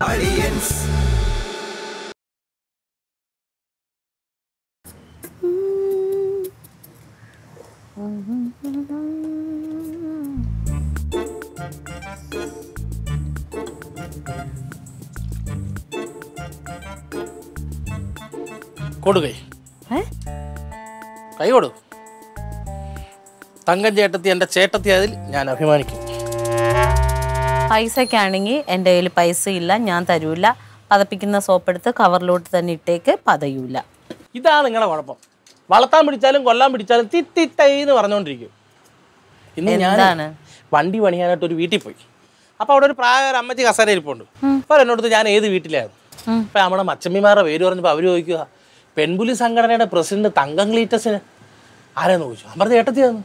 കൊടുകൈ ഏ? കൈ കൊടു തങ്കം ചേട്ടത്തി എൻ്റെ ചേട്ടത്തി അതിൽ ഞാൻ അഭിമാനിക്കും പൈസക്കാണെങ്കിൽ എൻ്റെ കയ്യിൽ പൈസ ഇല്ല ഞാൻ തരൂല പതപ്പിക്കുന്ന സോപ്പെടുത്ത് കവറിലോട്ട് തന്നെ ഇട്ടേക്ക് പതയൂല ഇതാ നിങ്ങളുടെ കുഴപ്പം വളർത്താൻ പിടിച്ചാലും കൊല്ലാൻ പിടിച്ചാലും തിത്തിത്തൈ എന്ന് പറഞ്ഞുകൊണ്ടിരിക്കും ഇന്ന് ഞാൻ എന്താണ്? വണ്ടി പണിയാനായിട്ട് ഒരു വീട്ടിൽ പോയി അപ്പോൾ അവിടെ ഒരു പ്രായ ഒരു അമ്മച്ചി കസേര ഇരിപ്പുണ്ട് അപ്പോൾ എന്നോട് ഞാൻ ഏത് വീട്ടിലായിരുന്നു അപ്പോൾ നമ്മുടെ മച്ചമ്മിമാരുടെ പേര് പറഞ്ഞപ്പോൾ അവർ ചോദിക്കുക പെൺപുലി സംഘടനയുടെ പ്രസിഡന്റ് തങ്കം ക്ലീറ്റസിന് ആരാന്ന് ചോദിച്ചു ഞാൻ പറഞ്ഞ ഏട്ടത്തിയാന്ന്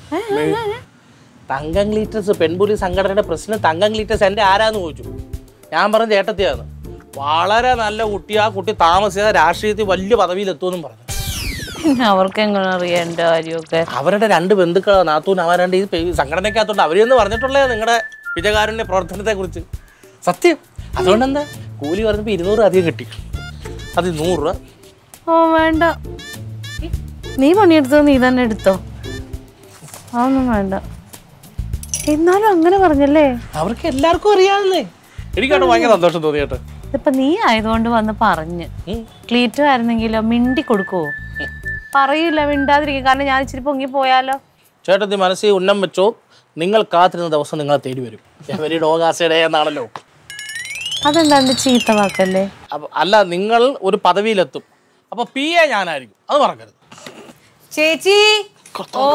തങ്കം ക്ലീറ്റസ് പെൺപുലി സംഘടനയുടെ പ്രസിഡന്റ് തങ്കം ക്ലീറ്റസ് എൻ്റെ ആരാന്ന് ചോദിച്ചു ഞാൻ പറഞ്ഞ ചേട്ടത്തിയാന്ന് വളരെ നല്ല കുട്ടി ആ കുട്ടി താമസിയാതെ രാഷ്ട്രീയത്തിൽ വലിയ പദവിയിലെത്തുമെന്നും പറഞ്ഞു പിന്നെ അവർക്ക് എങ്ങനെ അറിയാം എൻ്റെ കാര്യമൊക്കെ അവരുടെ രണ്ട് ബന്ധുക്കൾ നാത്തൂൻ അവൻ രണ്ട് ഈ പേ- സംഘടനയ്ക്കകത്തുണ്ട് അവരെന്ന് പറഞ്ഞിട്ടുള്ളേ നിങ്ങളുടെ വിജയകാരുണ്യ പ്രവർത്തനത്തെ കുറിച്ച് സത്യം അതുകൊണ്ട് എന്താ കൂലി പറഞ്ഞപ്പോൾ ഇരുന്നൂറ് അധികം കിട്ടി അത് നൂറ് രൂപ ഓ വേണ്ട നീ പണിയെടുത്തോ നീ തന്നെ എടുത്തോ അതൊന്നും വേണ്ട എന്നാലും അങ്ങനെ പറഞ്ഞല്ലേ അവർക്ക് എല്ലാവർക്കും അറിയാവുന്നേ എനിക്കാണ് ഭയങ്കര സന്തോഷം തോന്നിയിട്ട് ഇതിപ്പോ നീ ആയതുകൊണ്ട് വന്ന് പറഞ്ഞ് ക്ലീറ്റോ ആയിരുന്നെങ്കിലോ മിണ്ടി കൊടുക്കുവോ പറയൂല മിണ്ടാതിരിക്കും കാരണം ഞാൻ ഇച്ചിരി പൊങ്ങി പോയാലോ ചേട്ടത്തി മനസ്സിൽ ഉന്നം വെച്ചോ നിങ്ങൾ കാത്തിരുന്ന ദിവസം നിങ്ങളെ തേടി വരും എവരി ഡോഗാസയുടെ എന്നാണല്ലോ അതെന്താണ്ട് ചീത്ത വാക്കല്ലേ അപ്പൊ അല്ല നിങ്ങൾ ഒരു പദവിയിലെത്തും അപ്പൊ പി എ ഞാനായിരിക്കും അത് മറക്കരുത് ചേച്ചി ഓ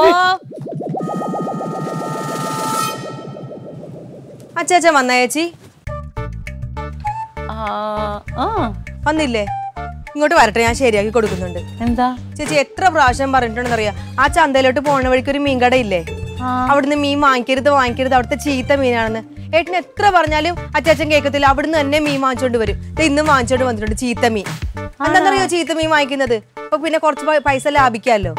അച്ചാച്ചൻ വന്ന ചേച്ചി ആ, ആ വന്നില്ലേ ഇങ്ങോട്ട് വരട്ടെ ഞാൻ ശരിയാക്കി കൊടുക്കുന്നുണ്ട് എന്താ ചേച്ചി എത്ര പ്രാവശ്യം പറഞ്ഞിട്ടുണ്ടെന്ന് അറിയാം ആ ചന്തയിലോട്ട് പോണ വഴിക്ക് ഒരു മീൻകട ഇല്ലേ ആ. അവിടുന്ന് മീൻ വാങ്ങിക്കരുത് വാങ്ങിക്കരുത് അവിടുത്തെ ചീത്ത മീനാണെന്ന് ഏട്ടന് എത്ര പറഞ്ഞാലും അച്ചാച്ചൻ കേൾക്കത്തില്ല അവിടുന്ന് തന്നെ മീൻ വാങ്ങിച്ചോണ്ട് വരും ദേ ഇന്നും വാങ്ങിച്ചോണ്ട് വന്നിട്ടുണ്ട് ചീത്ത മീൻ എന്താണെന്നറിയോ ചീത്ത മീൻ വാങ്ങിക്കുന്നത് അപ്പൊ പിന്നെ കുറച്ച് പൈ- പൈസ ലാഭിക്കാമല്ലോ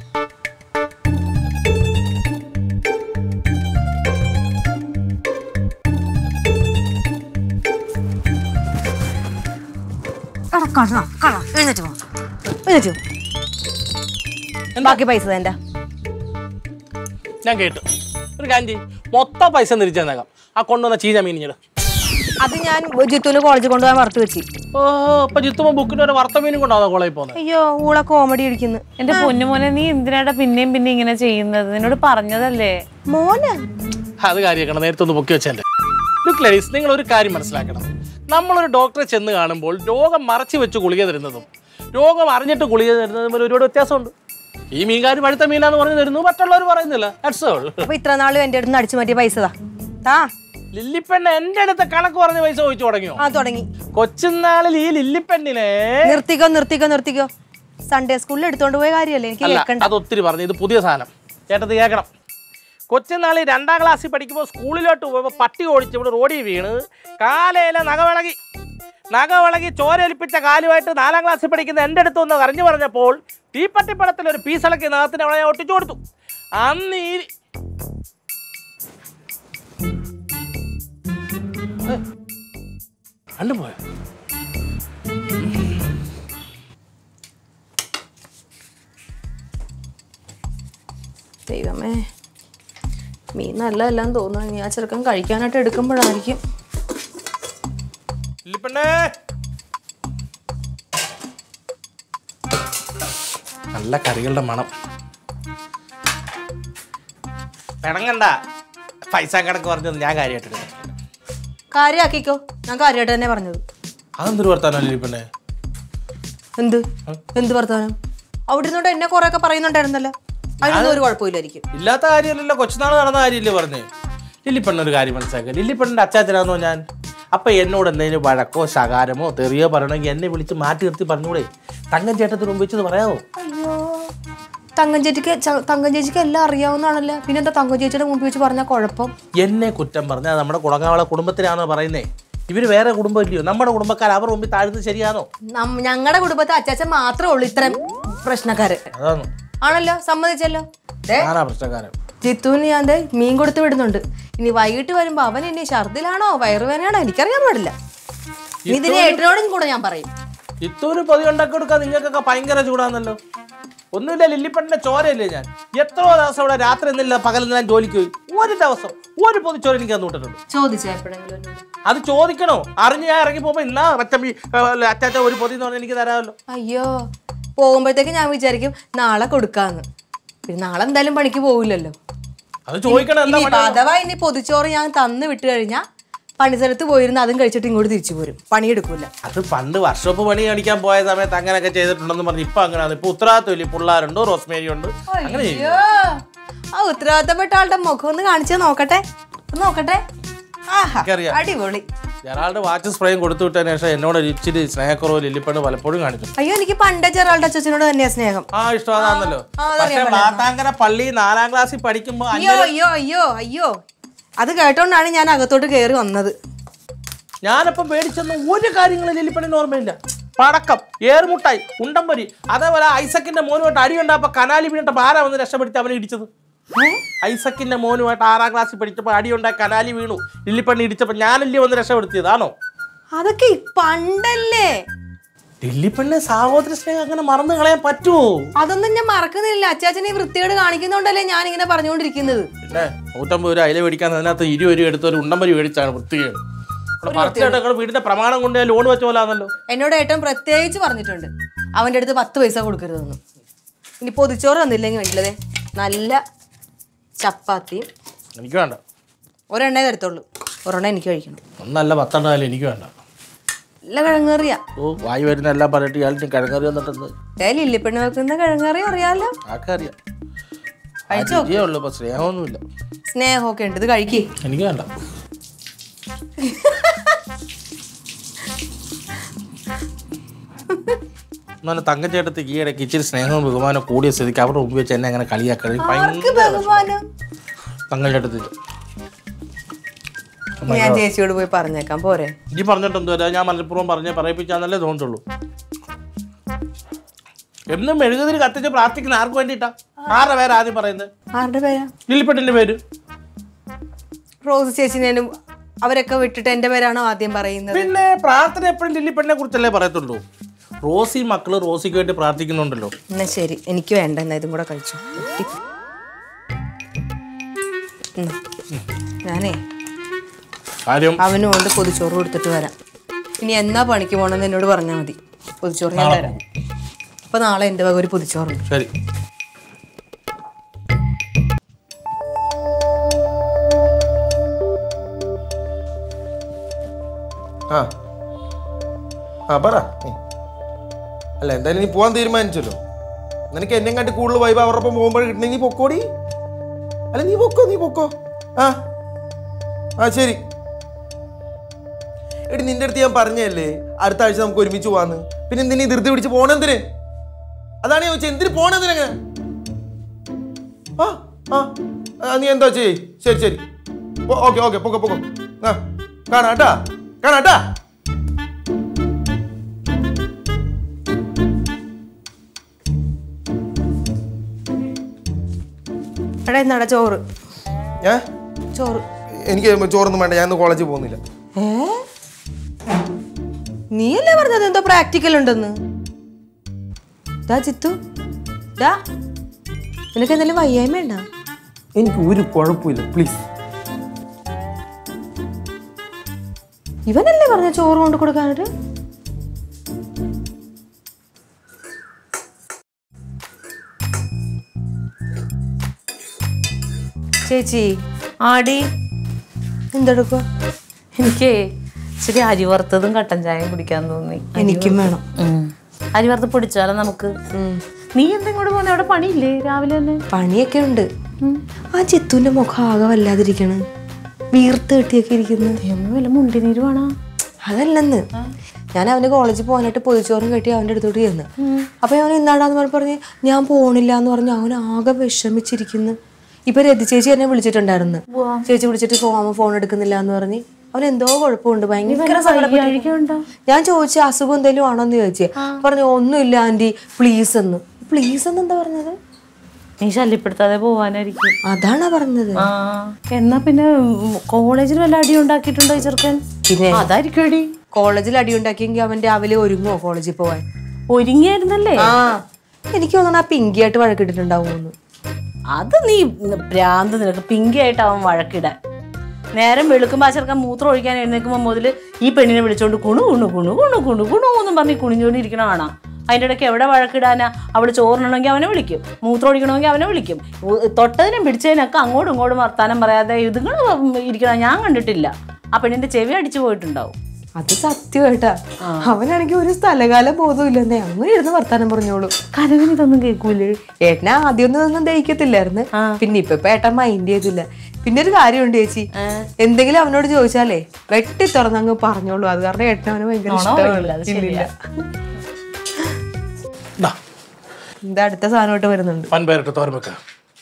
എഴുന്നേറ്റ് പോ. എഴുന്നേറ്റ് പോ. ബാക്കി പൈസ തന്റെ ഞാൻ കേട്ടു ഒരു കാര്യം ചെയ്യ് മൊത്തം പൈസ തിരിച്ചു തന്നേക്കാം ആ കൊണ്ടുവന്ന ചീഞ്ഞ മീനിഞ്ഞിട് അത് ഞാൻ ജിത്തുവിന് കോളേജിൽ കൊണ്ടുപോകാൻ വറുത്ത് വെച്ച് ഓ അപ്പൊ ജിത്തുമ്പോ ബുക്കിന് ഒരു വറുത്ത മീനും കൊണ്ടാണോ കോളേജിൽ പോകുന്നത് അയ്യോ ഊള കോമഡി അടിക്കുന്നു എന്റെ പൊന്നുമോനെ നീ എന്തിനാടാ പിന്നെയും പിന്നെ ഇങ്ങനെ ചെയ്യുന്നത് നിന്നോട് പറഞ്ഞതല്ലേ മോന് അത് കാര്യമാക്കണം നേരത്തെ ഒന്ന് പൊക്കി വെച്ചല്ലേ ലുക്ക് ലേഡീസ് നിങ്ങൾ ഒരു കാര്യം മനസ്സിലാക്കണം നമ്മളൊരു ഡോക്ടറെ ചെന്ന് കാണുമ്പോൾ രോഗം മറച്ചു വെച്ച് ഗുളിക തരുന്നതും രോഗം അറിഞ്ഞിട്ട് ഗുളിക തരുന്നതും തമ്മിൽ ഒരുപാട് വ്യത്യാസമുണ്ട് ഈ മീൻകാർ പഴുത്ത മീനാന്ന് പറഞ്ഞു തരുന്നു മറ്റുള്ളവർ പറയുന്നില്ല ദാറ്റ്സ് ഓൾ അപ്പൊ ഇത്ര നാളും എന്റെ അടുത്ത് അടിച്ചു മാറ്റിയ പൈസ താ താ ലില്ലിപ്പെണ്ണ് എന്റെ അടുത്ത് കണക്ക് പറഞ്ഞ പൈസ ചോദിച്ചു തുടങ്ങിയോ ആ തുടങ്ങി കൊച്ചുനാളിൽ ഈ ലില്ലിപ്പെണ്ണിനെ നിർത്തിക്കോ നിർത്തിക്കോ നിർത്തിക്കോ സൺഡേ സ്കൂളിൽ എടുത്തോണ്ട് പോയ കാര്യമല്ലേ എനിക്ക് അല്ല കേൾക്കണ്ട അത് ഒത്തിരി പറഞ്ഞു ഇത് പുതിയ സാധനം ചേട്ടത് കേൾക്കണം കൊച്ചുനാളി രണ്ടാം ക്ലാസ്സിൽ പഠിക്കുമ്പോൾ സ്കൂളിലോട്ട് പോയപ്പോൾ പട്ടി ഓടിച്ച് ഇവിടെ റോഡിൽ വീണ് കാലയിലെ നഖവിളകി നഖവിളകി ചോരേൽപ്പിച്ച കാലുമായിട്ട് നാലാം ക്ലാസ്സിൽ പഠിക്കുന്ന എൻ്റെ അടുത്ത് ഒന്ന് അറിഞ്ഞു പറഞ്ഞപ്പോൾ തീപ്പട്ടിപ്പടത്തിൽ ഒരു പീസിളക്കി നഖത്തിന് അവളെ ഞാൻ ഒട്ടിച്ചു കൊടുത്തു അന്ന് ഈ ഏ, കണ്ടു പോയോ ദൈവമേ മീൻ നല്ലതെല്ലാം തോന്നുന്നു ഇനി ആ ചെറുക്കൻ കഴിക്കാനായിട്ട് എടുക്കുമ്പോഴായിരിക്കും ലില്ലിപ്പെണ്ണേ നല്ല കറികളുടെ മണം പിണങ്ങണ്ട പൈസ കണക്ക് പറഞ്ഞത് ഞാൻ കാര്യമായിട്ട് കാര്യമാക്കിക്കോ ഞാൻ കാര്യമായിട്ട് തന്നെ പറഞ്ഞത് അതെന്തൊരു വർത്താനോ ലില്ലിപ്പെണ്ണേ എന്ത് എന്ത് വർത്താനം അവിടെ ഇരുന്നോണ്ട് എന്നെ കുറെ ഒക്കെ പറയുന്നുണ്ടായിരുന്നല്ലോ അതിനൊന്നും ഒരു കുഴപ്പമില്ലായിരിക്കും ഇല്ലാത്ത കാര്യമല്ലല്ലോ കൊച്ചുനാൾ നടന്ന കാര്യമില്ലേ പറഞ്ഞേ ലില്ലിപ്പെണ്ണ ഒരു കാര്യം മനസ്സിലാക്കുക ലില്ലിപ്പെണ്ണിന്റെ അച്ചാച്ചനാന്നോ ഞാൻ അപ്പൊ എന്നോട് എന്തെങ്കിലും വഴക്കോ ശകാരമോ തെറിയോ പറയണമെങ്കിൽ എന്നെ വിളിച്ച് മാറ്റി നിർത്തി പറഞ്ഞൂടെ തങ്കം ചേട്ടത്തിന് മുമ്പ് വെച്ചത് പറയാമോ അയ്യോ തങ്കം ചേച്ചിക്ക് ച- തങ്കം ചേച്ചിക്ക് എല്ലാം അറിയാവുന്നതാണല്ലോ പിന്നെ എന്താ തങ്കം ചേച്ചിയുടെ മുമ്പിൽ വെച്ച് പറഞ്ഞ കുഴപ്പം എന്നെ കുറ്റം പറഞ്ഞാൽ നമ്മുടെ കുളങ്ങാവള കുടുംബത്തിനാണോ പറയുന്നേ ഇവര് വേറെ കുടുംബം ഇല്ലയോ നമ്മുടെ കുടുംബക്കാർ അവർ മുമ്പിൽ താഴ്ന്നത് ശരിയാണോ ഞങ്ങളുടെ കുടുംബത്തെ അച്ചാച്ചൻ മാത്രമേ ഉള്ളൂ ഇത്രയും പ്രശ്നക്കാര് അതാണ് ആണല്ലോ സമ്മതിച്ചല്ലോ ദേ, ഞാനാ പ്രശ്നക്കാരൻ ജിത്തുവിന് ഞാൻ ദേ മീൻ കൊടുത്ത് വിടുന്നുണ്ട് ഇനി വൈകിട്ട് വരുമ്പോ അവൻ ഇനി ഛർദിലാണോ വയറുവേദനയാണോ എനിക്കറിയാൻ പാടില്ല ഇനി ഇതിന് ഏട്ടനോടും കൂടെ ഞാൻ പറയും ഇത്തൂര് പൊതി ഉണ്ടാക്കി കൊടുക്കാൻ നിങ്ങൾക്കൊക്കെ ഭയങ്കര ചൂടാന്നല്ലോ ഒന്നുമില്ല ലില്ലിപ്പണ്ണിന്റെ ചോരയല്ലേ ഞാൻ എത്രയോ ദിവസം ഇവിടെ രാത്രി എന്നില്ല പകൽ ഞാൻ ജോലിക്ക് പോയി ഒരു ദിവസം ഒരു പൊതിച്ചോര എനിക്ക് തന്നു വിട്ടിട്ടുണ്ട് ചോദിച്ചോ എപ്പോഴെങ്കിലും എന്നോട്? അത് ചോദിക്കണോ അറിഞ്ഞ് ഞാൻ ഇറങ്ങി പോകുമ്പോ ഇന്നാ അച്ചമ്മി അച്ചാച്ച ഒരു പൊതി എന്ന് പറഞ്ഞാൽ എനിക്ക് തരാമല്ലോ അയ്യോ പോകുമ്പോഴത്തേക്ക് ഞാൻ വിചാരിക്കും നാളെ കൊടുക്കാന്ന് പിന്നെ നാളെ എന്തായാലും പണിക്ക് പോവില്ലല്ലോ അത് ചോദിക്കണം എന്താ ഇനി പണി? അഥവാ ഇനി പൊതിച്ചോറ് ഞാൻ തന്ന് വിട്ട് കഴിഞ്ഞാൽ പണിസ്ഥലത്ത് പോയിരുന്ന് അതും കഴിച്ചിട്ട് ഇങ്ങോട്ട് തിരിച്ചു പോരും പണിയെടുക്കൂല അത് പണ്ട് വർക്ക്ഷോപ്പ് പണി കാണിക്കാൻ പോയ സമയത്ത് അങ്ങനെയൊക്കെ ചെയ്തിട്ടുണ്ടെന്ന് പറഞ്ഞ് ഇപ്പൊ അങ്ങനെയാണ് ഇപ്പൊ ഉത്തരവാദിത്തമില്ല പിള്ളേരുണ്ട് റോസ്മേരി ഉണ്ട് അങ്ങനെ ചെയ്യും അയ്യോ ആ ഉത്തരവാദിത്തപ്പെട്ട ആളുടെ മുഖം ഒന്ന് കാണിച്ചു നോക്കട്ടെ ഒന്ന് നോക്കട്ടെ ആഹാ എനിക്കറിയാം. അടിപൊളി ജെറാൾഡ് വാച്ച് സ്പ്രേയും കൊടുത്തു വിട്ടതിന് ശേഷം എന്നോട് ഒരു ഇച്ചിരി സ്നേഹക്കുറവ് ലില്ലിപ്പണ്ണ് പലപ്പോഴും കാണിച്ചു അയ്യോ എനിക്ക് പണ്ടേ ചെറാളുടെ അച്ഛനോട് തന്നെയാ സ്നേഹം ആ ഇഷ്ടം അതാണല്ലോ ആ, പക്ഷെ ബ്ലാത്താങ്കര പള്ളി നാലാം ക്ലാസ്സിൽ പഠിക്കുമ്പോ അയ്യോ അയ്യോ അയ്യോ അയ്യോ അത് കേട്ടോണ്ടാണ് ഞാൻ അകത്തോട്ട് കയറി വന്നത് ഞാനപ്പം മേടിച്ചെന്ന ഒരു കാര്യങ്ങളും ലില്ലിപ്പണ്ണിന് ഓർമ്മയില്ല പടക്കം ഏറുമുട്ടായി ഉണ്ടംപൊരി അതേപോലെ ഐസക്കിന്റെ മോനുമായിട്ട് അടി ഉണ്ടായപ്പോ കനാലി വീണിട്ട് ആരാ വന്ന് രക്ഷപ്പെടുത്തി അവനെ ഇടിച്ചത് ഐസക്കിന്റെ മോനുമായിട്ട് ആറാം ക്ലാസ്സിൽ പഠിച്ചപ്പോ അടി ഉണ്ടായി കനാലി വീണു ലില്ലിപ്പണ്ണി ഇടിച്ചപ്പോ ഞാനല്ലേ വന്ന് രക്ഷപ്പെടുത്തിയതാണോ അതൊക്കെ ഈ പണ്ടല്ലേ ലില്ലിപ്പണ്ണ് സഹോദര സ്നേഹം അങ്ങനെ മറന്നു കളയാൻ പറ്റുമോ അതൊന്നും ഞാൻ മറക്കുന്നില്ല അച്ചാച്ചനെ ഈ വൃത്തികേട് കാണിക്കുന്നോണ്ടല്ലേ ഞാൻ ഇങ്ങനെ പറഞ്ഞുകൊണ്ടിരിക്കുന്നത് പിന്നെ നൂറ്റമ്പത് രൂപ അയില മേടിക്കാൻ അതിനകത്ത് ഇരുപത് രൂപ എടുത്ത് ഒരു ഉണ്ടമ്പരി മേടിച്ചാണ് വൃത്തികേട് ഇവിടെ പറിച്ചിട്ട് വീടിന്റെ പ്രമാണം കൊണ്ട് ലോൺ വെച്ച പോലാന്നല്ലോ എന്നോട് ഏട്ടൻ പ്രത്യേകിച്ച് പറഞ്ഞിട്ടുണ്ട് അവന്റെ അടുത്ത് പത്ത് പൈസ കൊടുക്കരുതെന്ന് ഇനി പൊതിച്ചോറ് തന്നില്ലെങ്കിൽ വേണ്ടില്ലതേ നല്ല ചപ്പാത്തിയും എനിക്ക് വേണ്ട ഒരെണ്ണേ തരത്തുള്ളൂ ഒരെണ്ണം എനിക്ക് കഴിക്കണം ഒന്നല്ല പത്തെണ്ണായാലും എനിക്ക് വേണ്ട നല്ല കിഴങ്ങറിയ ഓ വായി വരുന്ന എല്ലാം പറഞ്ഞിട്ട് ഇയാൾ കിഴങ്ങറി വന്നിട്ടുണ്ട് ഏ ലില്ലിപ്പെണ്ണ് വെക്കുന്ന കിഴങ്ങറി അറിയാലോ ആക്കെ അറിയാം രുചിയേ ഉള്ളൂ ഇപ്പൊ സ്നേഹമൊന്നുമില്ല സ്നേഹമൊക്കെ ഉണ്ട് ഇത് കഴിക്കേ എനിക്ക് വേണ്ട എന്നാലും തങ്കച്ചേട്ടത്തേക്ക് ഈ ഇടയ്ക്ക് ഇച്ചിരി സ്നേഹവും ബഹുമാനം കൂടിയ സ്ഥിതിക്ക് അവരുടെ മുമ്പ് വെച്ച് എന്നെ അങ്ങനെ കളിയാക്കരുത് ആർക്ക് ബഹുമാനം തങ്കച്ചേട്ടത്തേക്ക് ഞാൻ ചേച്ചിയോട് പോയി പറഞ്ഞേക്കാം പോരെ ഈ പറഞ്ഞിട്ട് എന്തോ ഞാൻ മനഃപൂർവ്വം പറഞ്ഞ് പറയിപ്പിച്ചാന്നല്ലേ തോന്നുള്ളൂ എന്നും മെഴുകുതിരി കത്തിച്ച് പ്രാർത്ഥിക്കുന്ന ആർക്ക് വേണ്ടിയിട്ടാ ആരുടെ പേര് ആദ്യം പറയുന്നത് ആരുടെ പേരാ ലില്ലിപ്പെട്ടിന്റെ പേര് റോസ് ചേച്ചിനേനും അവരൊക്കെ വിട്ടിട്ട് എന്റെ പേരാണോ ആദ്യം പറയുന്നത് പിന്നെ പ്രാർത്ഥന എപ്പോഴും ലില്ലിപ്പെട്ടിനെ കുറിച്ചല്ലേ പറയത്തുള്ളൂ റോസി മക്കള് റോസിക്ക് വേണ്ടി പ്രാർത്ഥിക്കുന്നുണ്ടല്ലോ എന്നാ ശരി എനിക്ക് വേണ്ട എന്നാ ഇതും കൂടെ കഴിച്ചു ഉം. ഞാനേ കാര്യം അവനും കൊണ്ട് പൊതിച്ചോറ് കൊടുത്തിട്ട് വരാം ഇനി എന്നാ പണിക്ക് പോകണമെന്ന് എന്നോട് പറഞ്ഞാൽ മതി പൊതിച്ചോറ് ഞാൻ തരാം അപ്പൊ നാളെ എൻ്റെ വക ഒരു പൊതിച്ചോറുണ്ട് ശരി ആ ആ പറ നീ. അല്ല എന്തായാലും നീ പോകാൻ തീരുമാനിച്ചല്ലോ നിനക്ക് എന്നെ കണ്ട് കൂടുതൽ വൈബ് അവരുടെ ഒപ്പം പോകുമ്പോൾ കിട്ടണമെങ്കിൽ നീ പൊക്കോടി അല്ല നീ പൊക്കോ നീ പൊക്കോ ആ ആ ശരി എടി നിന്റെ അടുത്ത് ഞാൻ പറഞ്ഞല്ലേ അടുത്ത ആഴ്ച നമുക്ക് ഒരുമിച്ച് പോവാന്ന് പിന്നെ എന്തിനീ ധൃതി പിടിച്ച് പോണെന്തിന് അതാണ് ഞാൻ ചോദിച്ചത് എന്തിന് പോണെന്തിനങ്ങനെ ആ ആ ആ, നീ എന്താ ചെയ്യ് ശരി ശരി ഓക്കെ ഓക്കെ പൊക്കോ പൊക്കോ ആ കാണാട്ടാ കാണാട്ടാ എടാ എന്നാടാ ചോറ് ഞാൻ ചോറ് എനിക്ക് ചോറൊന്നും വേണ്ട ഞാൻ ഇന്ന് കോളേജിൽ പോകുന്നില്ല ഏ നീയല്ലേ പറഞ്ഞത് എന്തോ പ്രാക്ടിക്കൽ ഉണ്ടെന്ന് ദാ ചിത്തു ദാ നിനക്ക് എന്തെങ്കിലും വയ്യായ്മ ഉണ്ടോ എനിക്ക് ഒരു കുഴപ്പമില്ല പ്ലീസ് ഇവനല്ലേ പറഞ്ഞ ചോറ് കൊണ്ട് കൊടുക്കാനായിട്ട് ചേച്ചി ആടി എന്തെടുക്കുക എനിക്കേ ഇച്ചിരി അരി വറുത്തതും കട്ടൻ ചായയും കുടിക്കാൻ തോന്നി എനിക്കും വേണം ഉം. അരി വറുത്ത് പൊടിച്ചാലോ നമുക്ക് നീ എന്തെങ്കിലും കൂടെ പോന്നെ അവിടെ പണിയില്ലേ രാവിലെ തന്നെ പണിയൊക്കെ ഉണ്ട് ആ ചിത്തുവിന്റെ മുഖം ആകെ വല്ലാതിരിക്കണ് വീർത്ത് കെട്ടിയൊക്കെ ഇരിക്കുന്നു ദൈവമേ, വല്ല മുണ്ടിനീര് വേണോ അതല്ലെന്ന് ഞാൻ അവന് കോളേജിൽ പോകാനായിട്ട് പൊതിച്ചോറും കെട്ടി അവൻ്റെ അടുത്തോട്ട് ചെന്ന് അപ്പൊ അവൻ ഇന്നാടാന്ന് പറഞ്ഞ് പറഞ്ഞ് ഞാൻ പോണില്ല എന്ന് പറഞ്ഞ് അവൻ ആകെ വിഷമിച്ചിരിക്കുന്നു ഇപ്പൊ രതി ചേച്ചി എന്നെ വിളിച്ചിട്ടുണ്ടായിരുന്നു ചേച്ചി വിളിച്ചിട്ട് പോവാമോ ഫോൺ എടുക്കുന്നില്ല എന്ന് പറഞ്ഞ് അവൻ എന്തോ കുഴപ്പമുണ്ട് ഭയങ്കര സങ്കടപ്പെട്ടിരിക്കുന്നു. ഞാൻ ചോദിച്ചു അസുഖം എന്തെങ്കിലും ആണോ എന്ന് ചോദിച്ചേ പറഞ്ഞു ഒന്നുമില്ല ആന്റി പ്ലീസ് എന്ന് പ്ലീസ് എന്ന് എന്താ പറഞ്ഞത് നീ ശല്യപ്പെടുത്താതെ പോവാനായിരിക്കും അതാണാ പറഞ്ഞത് ആ എന്നാ പിന്നെ കോളേജിൽ വല്ല അടി ഉണ്ടാക്കിയിട്ടുണ്ടോ ഈ ചെറുക്കൻ പിന്നെ അതായിരിക്കും അടി കോളേജിൽ അടിയുണ്ടാക്കിയെങ്കിൽ അവൻ രാവിലെ ഒരുങ്ങോ കോളേജിൽ പോവാൻ ഒരുങ്ങിയായിരുന്നല്ലേ ആ എനിക്ക് തോന്നണ ആ പിങ്കിയായിട്ട് വഴക്കിട്ടിട്ടുണ്ടാവുമെന്ന് അത് നീ ഭ്രാന്ത് നിനക്ക് പിങ്കി ആയിട്ട് അവൻ വഴക്കിടാൻ നേരം വെളുക്കുമ്പോൾ ആ ചെറുക്കൻ മൂത്രം ഒഴിക്കാൻ എഴുന്നേൽക്കുമ്പോൾ മുതൽ ഈ പെണ്ണിനെ വിളിച്ചോണ്ട് കുണു കുണു കുണു കുണു കുണു കുണു എന്നും പറഞ്ഞ് കുണിഞ്ഞുകൊണ്ട് ഇരിക്കണ കാണാം അതിൻ്റെ ഇടയ്ക്ക് എവിടെ വഴക്കിടാനാ അവൾ ചോറിനണമെങ്കിൽ അവനെ വിളിക്കും മൂത്രം ഒഴിക്കണമെങ്കിൽ അവനെ വിളിക്കും ഉ- തൊട്ടതിനും പിടിച്ചതിനൊക്കെ അങ്ങോട്ടും ഇങ്ങോട്ടും വർത്താനം പറയാതെ ഇതുങ്ങൾ ഇരിക്കണം ഞാൻ കണ്ടിട്ടില്ല ആ പെണ്ണിന്റെ ചെവി അടിച്ചു പോയിട്ടുണ്ടാവും അത് സത്യമായിട്ടാ അവനാണെങ്കിൽ ഒരു സ്ഥലകാല ബോധമില്ലെന്നേ അങ്ങനെ ഇരുന്ന് വർത്താനം പറഞ്ഞോളൂ കരവിന് ഇതൊന്നും കേൾക്കൂലേ ഏട്ടനെ ആദ്യമൊന്നും ഒന്നും ദഹിക്കത്തില്ലായിരുന്നു പിന്നെ ഇപ്പൊ ഇപ്പൊ ഏട്ടൻ മൈൻഡ് ചെയ്തില്ല പിന്നെ ഒരു കാര്യമുണ്ട് ചേച്ചി എന്തെങ്കിലും അവനോട് ചോദിച്ചാലേ വെട്ടി തുറന്നങ്ങ് പറഞ്ഞോളൂ അത് കാരണം ഏട്ടൻ അവന് ഭയങ്കര നുണ ഇഷ്ടമാണ് പറയില്ല, അത് ഇല്ലില്ല. ദാ, ഇത് അടുത്ത സാധനമായിട്ട് വരുന്നുണ്ട് വൻപയറിട്ട് തോരൻ വെക്ക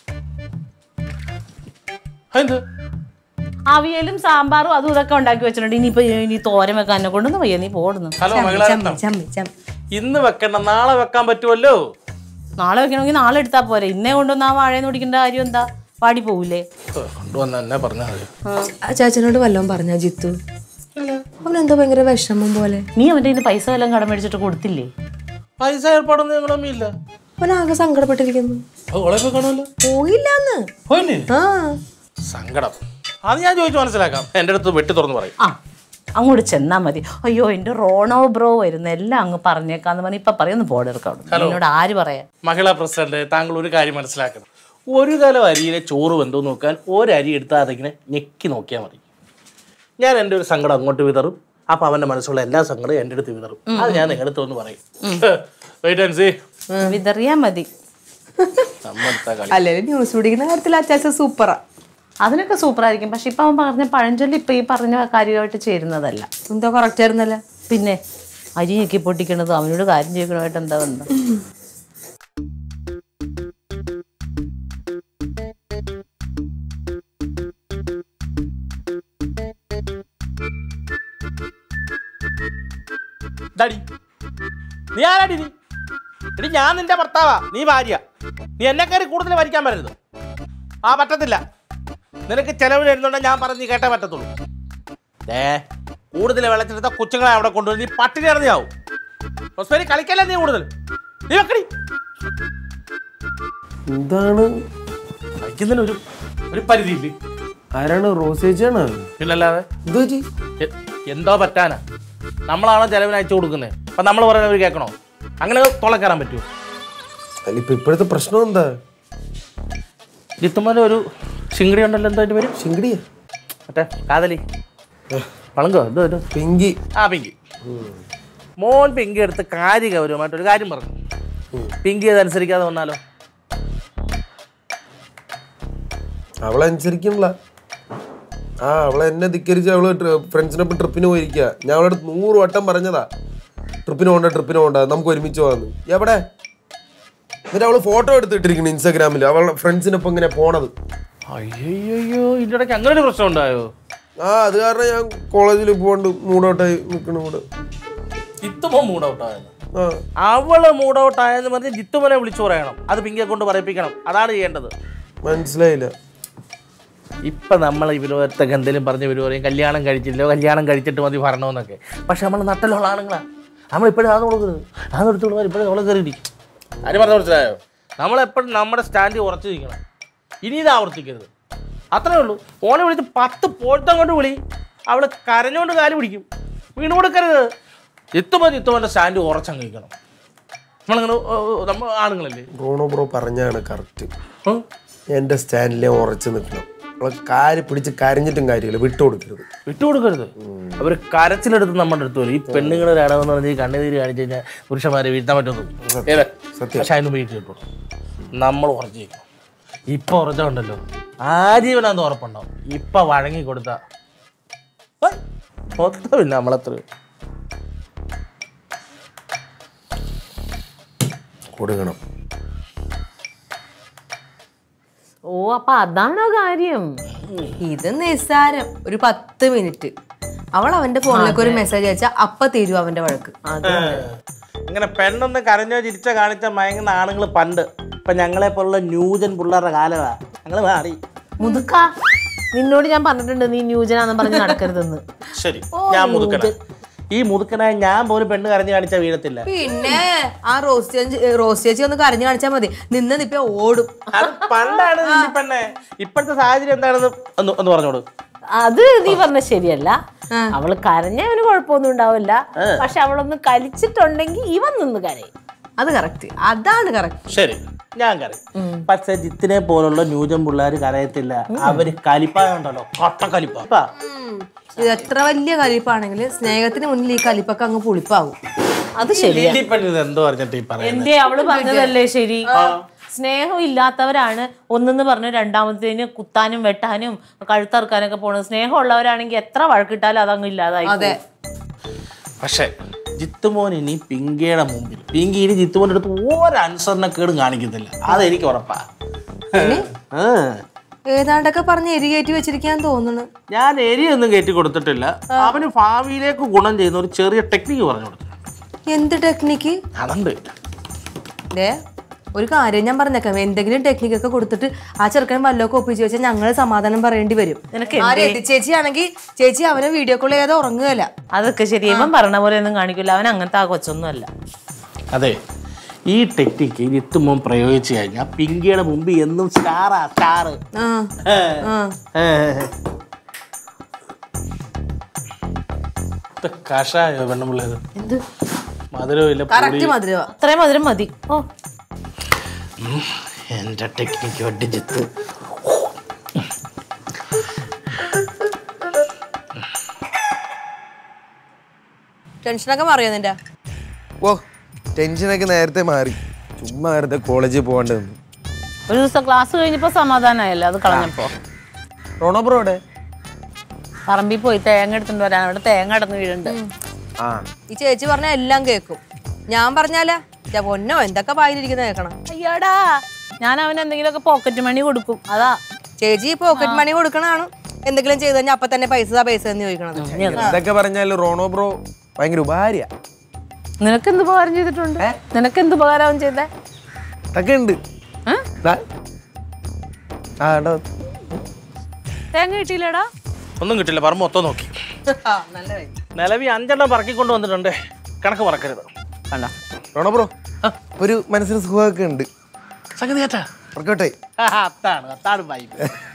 എന്ത് അവിയലും സാമ്പാറും അതും ഇതൊക്കെ ഉണ്ടാക്കി വെച്ചിട്ടുണ്ട് ഇനിയിപ്പോ ഇനി തോരൻ വെക്കാൻ എന്നെ കൊണ്ടൊന്നും വയ്യ നീ പോടുന്നു ഹലോ ചമ്മി മകളാരത്നം ചമ്മി ചമ്മി ഇന്ന് വെക്കണ്ട നാളെ വെക്കാൻ പറ്റുമല്ലോ നാളെ വെക്കണമെങ്കിൽ നാളെ എടുത്താൽ പോരെ ഇന്നേ കൊണ്ടൊന്ന് ആ വാഴയെന്ന് പിടിക്കേണ്ട കാര്യം എന്താ പാടി പോവില്ലേ കൊണ്ടുവന്ന എന്നെ പറഞ്ഞാൽ മതി ആ ചാച്ചനോട് വല്ലതും പറഞ്ഞ ജിത്തു അവനെന്തോ ഭയങ്കര വിഷമം പോലെ നീ അവന്റെ കയ്യിന്ന് പൈസ വല്ലതും കടം മേടിച്ചിട്ട് കൊടുത്തില്ലേ പൈസ ഏർപ്പാടൊന്നും ഞങ്ങളൊന്നും ഇല്ല അവനാകെ സങ്കടപ്പെട്ടിരിക്കുന്നു അത് ഓളെ പോയി കാണുമല്ലോ പോയില്ലാന്ന് പോയില്ലേ ആ സങ്കടം അത് ഞാൻ ചോദിച്ചു മനസ്സിലാക്കാം എൻ്റെ അടുത്ത് വെട്ടി തുറന്ന് പറയും ആ അങ്ങോട്ട് ചെന്നാ മതി അയ്യോ എന്റെ റോണോ ബ്രോ വരുന്നു എല്ലാം അങ്ങ് പറഞ്ഞേക്കാന്ന് പറഞ്ഞ് ഇപ്പൊ പറയുന്നു ബോർഡെടുക്കാം എന്നോട് ആര് പറയാ മഹിളാ പ്രസിഡന്റ് താങ്കൾ ഒരു കാര്യം മനസ്സിലാക്കണം ഒരു കലം അരിയിലെ ചോറ് വെന്തോ നോക്കാൻ ഒരരി എടുത്താൽ അതിങ്ങനെ ഞെക്കി നോക്കിയാൽ മതി ഞാൻ എൻ്റെ ഒരു സങ്കടം അങ്ങോട്ട് വിതറും അപ്പൊ അവന്റെ മനസ്സുള്ള എല്ലാ സങ്കടവും എൻ്റെ അടുത്ത് വിതറും അത് ഞാൻ നിങ്ങളുടെ അടുത്ത് ഒന്ന് പറയും വെയിറ്റ് ആൻഡ് സീ വിതറിയാ മതി നമ്മടുത്ത കളി അല്ലെങ്കിൽ ന്യൂസ് പിടിക്കുന്ന കാര്യത്തിൽ അച്ചാച്ച സൂപ്പറാ അതിനൊക്കെ സൂപ്പർ ആയിരിക്കും പക്ഷെ ഇപ്പൊ അവൻ പറഞ്ഞ പഴഞ്ചൊല്ലി ഇപ്പൊ ഈ പറഞ്ഞ കാര്യമായിട്ട് ചേരുന്നതല്ല എന്തോ കറക്റ്റ് ആയിരുന്നല്ലോ പിന്നെ അരി ഞെക്കി പൊട്ടിക്കണത് അവനോട് കാര്യം ചെയ്യണമായിട്ട് എന്താ ബന്ധം ഡാഡി നീ ആരാടി നീ എടി ഞാൻ നിന്റെ ഭർത്താവാ നീ ഭാര്യ നീ എന്നെ കയറി കൂടുതൽ ഭരിക്കാൻ പറ്റരുത് ആ പറ്റത്തില്ല നിനക്ക് ചെലവ് തരുന്നുണ്ടെങ്കിൽ ഞാൻ പറഞ്ഞ് നീ കേട്ടേ പറ്റത്തുള്ളൂ ഏ കൂടുതൽ വെള്ളത്തിലെടുത്ത കൊച്ചുങ്ങളെ അവിടെ കൊണ്ടുവന്ന് നീ പട്ടിണി ഇറങ്ങിയാവും റോസ്മേരി കളിക്കല്ലേ നീ കൂടുതൽ നീ വെക്കടി എന്താണ് കളിക്കുന്നതിന് ഒരു ഒരു പരിധിയില്ലേ ആരാണ് റോസേച്ചാണ് പിന്നല്ലാതെ എന്ത് പറ്റി എ- എന്തോ പറ്റാനാ നമ്മളാണോ ചെലവിന് അയച്ചു കൊടുക്കുന്നത് അപ്പൊ നമ്മൾ പറയുന്നവർ കേൾക്കണോ അങ്ങനെ തുളക്കയറാൻ പറ്റുമോ അല്ല ഇപ്പൊ ഇപ്പോഴത്തെ പ്രശ്നം എന്താ ജിത്തുമോനെ ഒരു ചിങ്കിടി ഉണ്ടല്ലോ എന്തോ അതിന്റെ പേര് ശിങ്കടിയാ മറ്റേ കാതലി പളങ്കോ എന്തോ ഒരു പിങ്കി ആ പിങ്കി മോൻ പിങ്കി എടുത്ത് കാര്യ ഗൗരവമായിട്ട് ഒരു കാര്യം പറഞ്ഞു പിങ്കി അതനുസരിക്കാതെ വന്നാലോ അവളെ അനുസരിക്കണില്ല ആ അവളെ എന്നെ ധിക്കരിച്ച് അവള് ഫ്രണ്ട്സിനൊപ്പം ട്രിപ്പിന് പോയിരിക്കുക ഞാൻ അവളോട് നൂറ് വട്ടം പറഞ്ഞതാ ട്രിപ്പിന് പോണ്ട ട്രിപ്പിന് പോണ്ട നമുക്ക് ഒരുമിച്ച് പോകാന്ന് എവിടെ എന്നിട്ട് അവള് ഫോട്ടോ എടുത്തിട്ടിരിക്കുന്നു ഇൻസ്റ്റാഗ്രാമിൽ അവളുടെ ഫ്രണ്ട്സിനൊപ്പം ഇങ്ങനെ പോണത് അയ്യോ ഇതിന്റെ ഇടയ്ക്ക് അങ്ങനെ ഒരു പ്രശ്നം ഉണ്ടായോ ആ അത് കാരണം ഞാൻ കോളേജിൽ പോകണ്ട് മൂടോട്ടായി നിൽക്കണ കൂടെ ജിത്തുമോ മൂഡ് ഔട്ട് ആയെന്ന് ആ അവള് മൂഡ് ഔട്ട് ആയെന്ന് പറഞ്ഞ് ജിത്തുമനെ വിളിച്ചു പറയണം അത് പിങ്കിയെ കൊണ്ട് പറയിപ്പിക്കണം അതാണ് ചെയ്യേണ്ടത് മനസ്സിലായില്ല ഇപ്പൊ നമ്മൾ ഇവരൊക്കെ എന്തെങ്കിലും പറഞ്ഞ് ഇവർ പറയും കല്യാണം കഴിച്ചില്ലോ കല്യാണം കഴിച്ചിട്ട് മതി ഭരണമെന്നൊക്കെ പക്ഷെ നമ്മൾ നട്ടലുള്ള ആണുങ്ങളാ നമ്മളിപ്പോഴും അത് കൊടുക്കരുത് അത് എടുത്തോളൂ ഇപ്പോഴും നമ്മളെ കയറി ആര് പറഞ്ഞ മനസ്സിലായോ നമ്മളെപ്പോഴും നമ്മുടെ സ്റ്റാൻഡ് ഉറച്ചു നിൽക്കണം ഇനി ഇത് ആവർത്തിക്കരുത് അത്രേ ഉള്ളൂ ഓനെ വിളിച്ച് പത്ത് പോഴത്തം കൊണ്ട് വിളി അവള് കരഞ്ഞുകൊണ്ട് കാല് പിടിക്കും വീണ് കൊടുക്കരുത് എത്തുമ്പോൾ എത്തുമ്പോൾ സ്റ്റാൻഡ് ഉറച്ചങ്ങ് നിൽക്കണം നമ്മളിങ്ങനെ ഓ, ഓ, നമ്മൾ ആണുങ്ങളല്ലേ റോണോ ബ്രോ പറഞ്ഞാണ് കറക്റ്റ് ഉം. എൻ്റെ സ്റ്റാൻഡിലെ ഉറച്ചു നിൽക്കണം അവളെ കാല് പിടിച്ച് കരഞ്ഞിട്ടും കാര്യമില്ല വിട്ടുകൊടുക്കരുത് വിട്ടുകൊടുക്കരുത് അവർ കരച്ചിലെടുത്ത് നമ്മുടെ അടുത്ത് വരും ഈ പെണ്ണുങ്ങളെ ഒരാളെന്ന് പറഞ്ഞ് ഈ കണ്ണുനീര് കാണിച്ചു കഴിഞ്ഞാൽ പുരുഷന്മാരെ വീഴ്ത്താൻ പറ്റുന്നു ഏതെ സത്യം. പക്ഷെ അതിന് വീഴ്ച കിട്ടും നമ്മൾ ഉറച്ചു നിൽക്കണം ഇപ്പൊ ഉറച്ചുണ്ടല്ലോ ആജീവനാന്ന് ഉറപ്പുണ്ടാവും ഇപ്പൊ വഴങ്ങി കൊടുത്ത മൊത്തമില്ല നമ്മളത്ര കൊടുക്കണം ഓ അപ്പൊ അതാണോ കാര്യം ഇത് നിസ്സാരം ഒരു പത്ത് മിനിറ്റ് അവൾ അവന്റെ ഫോണിലേക്ക് ഒരു മെസ്സേജ് അയച്ചാൽ അപ്പൊ തീരും അവന്റെ വഴക്ക് ഇങ്ങനെ പെണ്ണൊന്ന് കരഞ്ഞോ ചിരിച്ചോ കാണിച്ച മയങ്ങുന്ന ആണുങ്ങൾ പണ്ട് ഇപ്പൊ ഞങ്ങളെ പോലുള്ള ന്യൂജൻ പിള്ളേരുടെ കാലമാ ഞങ്ങൾ മാറി മുതുക്ക നിന്നോട് ഞാൻ പറഞ്ഞിട്ടുണ്ട് നീ ന്യൂജനാന്ന് പറഞ്ഞ് നടക്കരുതെന്ന് ശരി ഞാൻ മുതുക്കണ ഈ മുതുക്കനായ ഞാൻ പോലും പെണ്ണ് കരഞ്ഞു കാണിച്ചാൽ വീഴത്തില്ല പിന്നെ ആ റോസ് ചേച്ചി റോസ് ചേച്ചി ഒന്ന് കരഞ്ഞു കാണിച്ചാൽ മതി നിന്ന് നിപ്പ ഓടും അത് പണ്ടാണ് ഈ പെണ്ണെ ഇപ്പോഴത്തെ സാഹചര്യം എന്താണെന്ന് ഒന്ന് ഒന്ന് പറഞ്ഞോളൂ അത് നീ പറഞ്ഞ ശരിയല്ല അവള് കരഞ്ഞ അവന് കുഴപ്പമൊന്നും ഉണ്ടാവില്ല പക്ഷെ അവളൊന്ന് കലിച്ചിട്ടുണ്ടെങ്കിൽ ഇവൻ നിന്ന് കരയും അത് കറക്റ്റ് അതാണ് കറക്റ്റ് ശരി ഞാൻ കരയും പക്ഷെ ജിത്തിനെ പോലുള്ള ന്യൂജൻ പിള്ളേർ കരയത്തില്ല അവര് കലിപ്പായുണ്ടല്ലോ കൊട്ട കലിപ്പ ഇത് എത്ര വലിയ കലിപ്പാണെങ്കിൽ സ്നേഹത്തിന് മുന്നിൽ ഈ കലിപ്പൊക്കെ അങ്ങ് പുളിപ്പാകും അത് ശരിയാ ഈ പെണ്ണിത് എന്തോ പറഞ്ഞിട്ട് ഈ പറയുന്നത് എന്റെ അവള് പറഞ്ഞതല്ലേ ശരി സ്നേഹം ഇല്ലാത്തവരാണ് ഒന്നെന്ന് പറഞ്ഞ് രണ്ടാമത്തേന് കുത്താനും വെട്ടാനും കഴുത്തറുക്കാനൊക്കെ പോണത് സ്നേഹമുള്ളവരാണെങ്കിൽ എത്ര വഴക്കിട്ടാലും അതങ്ങ് ഇല്ലാതായി അതെ പക്ഷേ ജിത്തുമോൻ ഇനി പിങ്കിയുടെ മുമ്പിൽ പിങ്കി ഇനി ജിത്തുമോൻ്റെ അടുത്ത് ഒരു അനുസരണക്കേടും കാണിക്കത്തില്ല അതെനിക്ക് ഉറപ്പാ ആ. ഏതാണ്ടൊക്കെ പറഞ്ഞ് എരികേറ്റി വെച്ചിരിക്കാൻ തോന്നുന്നു ഞാൻ എരിയൊന്നും കയറ്റി കൊടുത്തിട്ടില്ല അവന് ഭാവിയിലേക്ക് ഗുണം ചെയ്യുന്ന ഒരു ചെറിയ ടെക്നിക്ക് പറഞ്ഞു കൊടുത്തു എന്ത് ടെക്നിക്ക് അതുണ്ട് ദേ ഒരു കാര്യം ഞാൻ പറഞ്ഞേക്കാം എന്തെങ്കിലും ടെക്നിക്ക് ഒക്കെ കൊടുത്തിട്ട് ആ ചെറുക്കൻ വല്ലതൊക്കെ ഒപ്പിച്ച് വെച്ചാൽ ഞങ്ങൾ സമാധാനം പറയേണ്ടി വരും നിനക്ക് ആ രതി ചേച്ചി ആണെങ്കിൽ ചേച്ചി അവനെ വീഡിയോ കോൾ ചെയ്യാതെ ഉറങ്ങുകയല്ല അതൊക്കെ ശരി ഇവൻ പറഞ്ഞ പോലെ ഒന്നും കാണിക്കില്ല അവൻ അങ്ങനത്തെ ആ കൊച്ചൊന്നും അല്ല അതെ ഈ ടെക്നിക്ക് ജിത്തുമോൻ പ്രയോഗിച്ചു കഴിഞ്ഞാൽ പിങ്കിയുടെ മുമ്പിൽ എന്നും സ്റ്റാറാ സ്റ്റാർ ആ ആ കഷായോ പെണ്ണുമ്പിള്ളത് എന്ത് മധുരവും ഇല്ല കറക്റ്റ് മധുരവാ അത്രയും മധുരം മതി ഓ എന്റെ ടെക്നിക്ക് വട്ടി ജിത്ത് ടെൻഷനൊക്കെ മാറിയോ നിന്റെ ഓ ടെൻഷനൊക്കെ നേരത്തെ മാറി ചുമ്മാ നേരത്തെ കോളേജിൽ പോകേണ്ടി വന്നു ഒരു ദിവസം ക്ലാസ് കഴിഞ്ഞപ്പോ സമാധാനമായല്ലോ അത് കളഞ്ഞപ്പോ റോണോ ബ്രോ എവിടെ പറമ്പിൽ പോയി തേങ്ങ എടുത്തിട്ട് വരാൻ അവിടെ തേങ്ങ അടന്ന് വീഴുണ്ട് ആ ഈ ചേച്ചി പറഞ്ഞ എല്ലാം കേൾക്കും ഞാൻ പറഞ്ഞാലാ ചെ പൊന്നോ എന്തൊക്കെ വായിലിരിക്കുന്ന കേൾക്കണം അയ്യാടാ ഞാൻ അവന് എന്തെങ്കിലുമൊക്കെ പോക്കറ്റ് മണി കൊടുക്കും അതാ ചേച്ചി പോക്കറ്റ് മണി കൊടുക്കണതാണ് എന്തെങ്കിലും ചെയ്ത് കഴിഞ്ഞാൽ അപ്പൊ തന്നെ പൈസ താ പൈസ എന്ന് ചോദിക്കണത് എന്തൊക്കെ പറഞ്ഞാലും റോണോ ബ്രോ ഭയങ്കര ഉപകാരിയ നിനക്ക് എന്ത് ഉപകാരം ചെയ്തിട്ടുണ്ട് നിനക്ക് എന്ത് ഉപകാരം അവൻ ചെയ്തേ അതൊക്കെ ഉണ്ട് ഏ? ദാ. ആ എടാ തേങ്ങ കിട്ടിയില്ലടാ ഒന്നും കിട്ടില്ല പറമ്പ് മൊത്തം നോക്കി നല്ല കാര്യം. നിലവി അഞ്ചെണ്ണം പറക്കിക്കൊണ്ട് വന്നിട്ടുണ്ട് കണക്ക് മറക്കരുത് കണ്ട റോണോ ബ്രോ ഒരു മനസ്സിന് സുഖമൊക്കെ ഉണ്ട് സംഗതി കേട്ടാ വർക്കോട്ടെ അത്താണ് അത്താണ് വൈബ്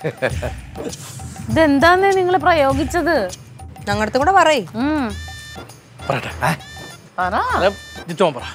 ഇതെന്താന്നേ നിങ്ങൾ പ്രയോഗിച്ചത് ഞങ്ങളുടെ കൂടെ പറയ് ഉം. പറയട്ടെ പറ അല്ല, ജിത്തോൻ പറ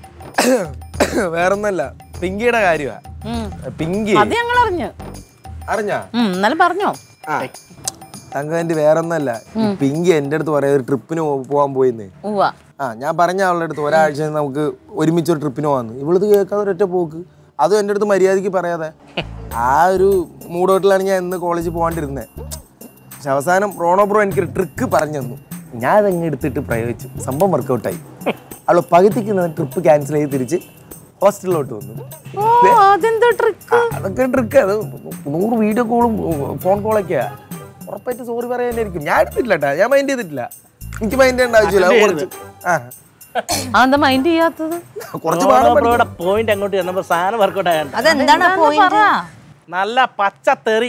വേറൊന്നല്ല പിങ്കിയുടെ കാര്യമാ ഉം. പിങ്കി അത് ഞങ്ങൾ അറിഞ്ഞു അറിഞ്ഞാ ഉം, എന്നാലും പറഞ്ഞോ ആ തങ്കന്റെ വേറൊന്നല്ല ഈ പിങ്കി എൻ്റെ അടുത്ത് പറയാം ഒരു ട്രിപ്പിന് പോകാൻ പോയിന്ന് ഉവ്വ ആ ഞാൻ പറഞ്ഞ അവളുടെ അടുത്ത് ഒരാഴ്ച നമുക്ക് ഒരുമിച്ച് ഒരു ട്രിപ്പിന് പോകാന്ന് ഇവളിത് കേൾക്കാതെ ഒരൊറ്റ പോക്ക് അതും എൻ്റെ അടുത്ത് മര്യാദയ്ക്ക് പറയാതെ ആ ഒരു മൂടോട്ടിലാണ് ഞാൻ ഇന്ന് കോളേജിൽ പോകാണ്ടിരുന്നത് പക്ഷെ അവസാനം റോണോ ബ്രോ എനിക്കൊരു ട്രിക്ക് പറഞ്ഞു തന്നു ഞാൻ അതങ്ങ് എടുത്തിട്ട് പ്രയോഗിച്ചു സംഭവം വർക്കൗട്ടായി അവൾ പകുതിക്ക് ട്രിപ്പ് ക്യാൻസൽ ചെയ്ത് തിരിച്ച് ഹോസ്റ്റലിലോട്ട് വന്നു ഓ അതെന്തോ ട്രിക്ക് അതൊക്കെ ട്രിക്ക് അത് നൂറ് വീഡിയോ കോളും ഫോൺ കോളൊക്കെയാ ഉറപ്പായിട്ട് സോറി പറയാനായിരിക്കും ഞാൻ എടുത്തില്ല കേട്ടാ ഞാൻ മൈൻഡ് ചെയ്തിട്ടില്ല എനിക്ക് മൈൻഡ് ചെയ്യേണ്ട ആവശ്യമില്ല അത് കുറച്ച് ആ അതെന്താ മൈൻഡ് ചെയ്യാത്തത് കുറച്ച് പാഠം പഠിക്കണം. പോയിന്റ് അങ്ങോട്ട് ചെന്നപ്പോ സാധനം വർക്കൗട്ട് ആയാണ്ട് അതെന്താണ് എന്താന്ന് പോയിന്റ് പറ നല്ല പച്ച തെറി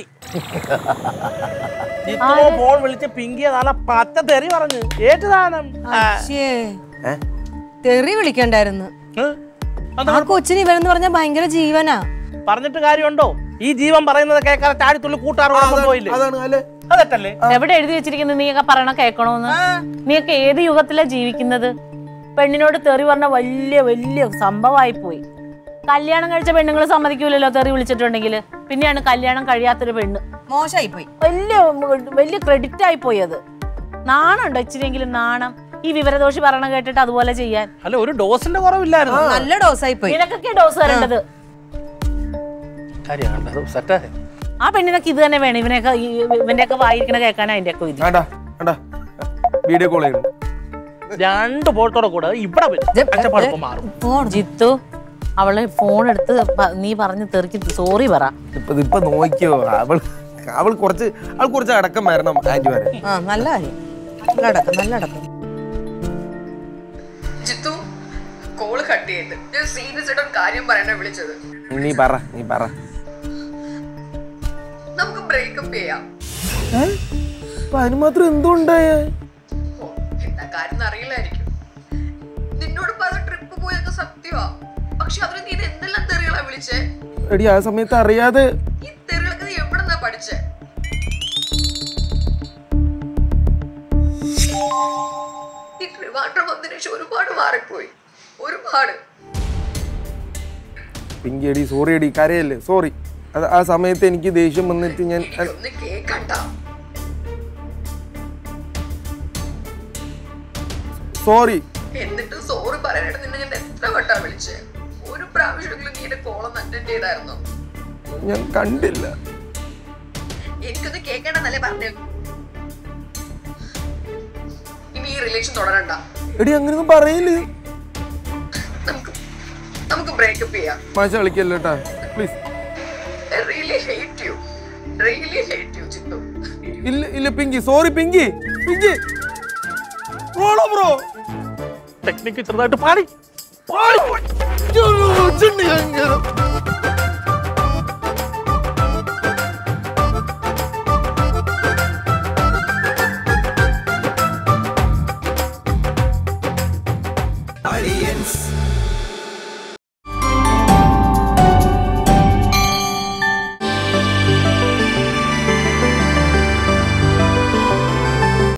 ജിത്തോ ഫോൺ വിളിച്ച് പിങ്കിയ നല്ല പച്ച തെറി പറഞ്ഞു ഏറ്റ് സാധനം ആ. ഏ? തെറി വിളിക്കണ്ടായിരുന്നു ഏ? അത് ആ കൊച്ചിന് ഇവരെന്ന് പറഞ്ഞാൽ ഭയങ്കര ജീവനാ പറഞ്ഞിട്ട് കാര്യമുണ്ടോ ഈ ജീവൻ പറയുന്നത് കേൾക്കാതെ ചാടിത്തുള്ളി കൂട്ടാറോടൊപ്പം പോയില്ലേ അതാണ് അല്ലേ അതെറ്റല്ലേ എവിടെ എഴുതി വെച്ചിരിക്കുന്നത് നീയൊക്കെ പറയണ കേൾക്കണോന്ന് നീയൊക്കെ ഏത് യുഗത്തിലാ ജീവിക്കുന്നത് പെണ്ണിനോട് തെറി പറഞ്ഞ വലിയ വലിയ സംഭവമായി പോയി കല്യാണം കഴിച്ച പെണ്ണുങ്ങൾ സമ്മതിക്കൂലല്ലോ തെറി വിളിച്ചിട്ടുണ്ടെങ്കിൽ പിന്നെയാണ് കല്യാണം കഴിയാത്തൊരു പെണ്ണ് മോശമായി പോയി വലിയ വലിയ ക്രെഡിറ്റ് ആയി പോയി അത് നാണുണ്ടോ ഇച്ചിരിയെങ്കിലും നാണം ഈ വിവരദോഷി പറയണ കേട്ടിട്ട് അതുപോലെ ചെയ്യാൻ അല്ല ഒരു ഡോസിന്റെ കുറവില്ലായിരുന്നു നല്ല ഡോസായി പോയി നിനക്കൊക്കെ ഡോസ് തരേണ്ടത് കാര്യമാണ് സെറ്റാ ആ പെണ്ണിനൊക്കെ ഇത് തന്നെ വേണം ഇവനെയൊക്കെ ഈ- ഇവന്റെയൊക്കെ വായിരിക്കണ കേൾക്കാൻ അതിന്റെ ഒക്കെ ഇത് വേണ്ട വേണ്ട വീഡിയോ കോൾ ചെയ്യണം രണ്ട് ബോട്ടോടെ കൂടെ ഇവിടെ വരും അച്ചപ്പഴപ്പം മാറും ജിത്തു അവള് ഫോൺ എടുത്ത് പ- നീ പറഞ്ഞ് തെറിക്ക് സോറി പറ ഇപ്പൊ ഇപ്പൊ നോക്കിയോ അവൾ അവൾ കുറച്ച് അവൾ കുറച്ച് അടക്കം വരണം ആന്റി വരെ ആ നല്ല കാര്യം നല്ല അടക്കം നല്ല അടക്കം ജിത്തു കോള് കട്ട് ചെയ്ത് ഞാൻ സീരിയസ് ആയിട്ട് ഒരു കാര്യം പറയാനാ വിളിച്ചത് നീ പറ നീ പറ നമുക്ക് ബ്രേക്കപ്പ് ചെയ്യാം അപ്പൊ അതിന് മാത്രം എന്തോ ഉണ്ടായേ ഓ, എന്താ കാര്യം അറിയില്ലായിരിക്കും നിന്നോട് പറഞ്ഞ ട്രിപ്പ് പോയൊക്കെ സത്യമാ പക്ഷെ അതിന് നീ ഇത് എന്തെല്ലാം തെറികളാ വിളിച്ചേ എടി ആ സമയത്ത് അറിയാതെ ഈ തെറികളൊക്കെ നീ എവിടെന്നാ പഠിച്ചേ ഈ ട്രിവാൻഡ്രം വന്നതിന് ശേഷം ഒരുപാട് മാറിപ്പോയി ഒരുപാട് പിങ്കി എടി സോറി എടി കരയല്ലേ സോറി അത് ആ സമയത്ത് എനിക്ക് ദേഷ്യം വന്നിട്ട് ഞാൻ ഒന്ന് കേക്കണ്ട സോറി എന്നിട്ട് സോറി പറയാനായിട്ട് നിന്നെ ഞാൻ എത്ര വട്ടാ വിളിച്ചേ ഒരു പ്രാവശ്യമെങ്കിലും നീ എന്റെ കോളൊന്ന് അറ്റൻഡ് ചെയ്തായിരുന്നോ ഞാൻ കണ്ടില്ല എനിക്കൊന്ന് കേൾക്കേണ്ടെന്നല്ലേ പറഞ്ഞു ഇനി ഈ റിലേഷൻ തുടരണ്ട എടി അങ്ങനെയൊന്നും പറയില്ലേ നമുക്ക് നമുക്ക് ബ്രേക്കപ്പ് ചെയ്യാം മാഷ കളിക്കല്ലേ കേട്ടാ please I really hate you. Really hate you, Chithu. ഇല്ല ഇല്ല Pinky sorry Pinky Pinky bro technique ചെറുതായിട്ട് പാടി പാടി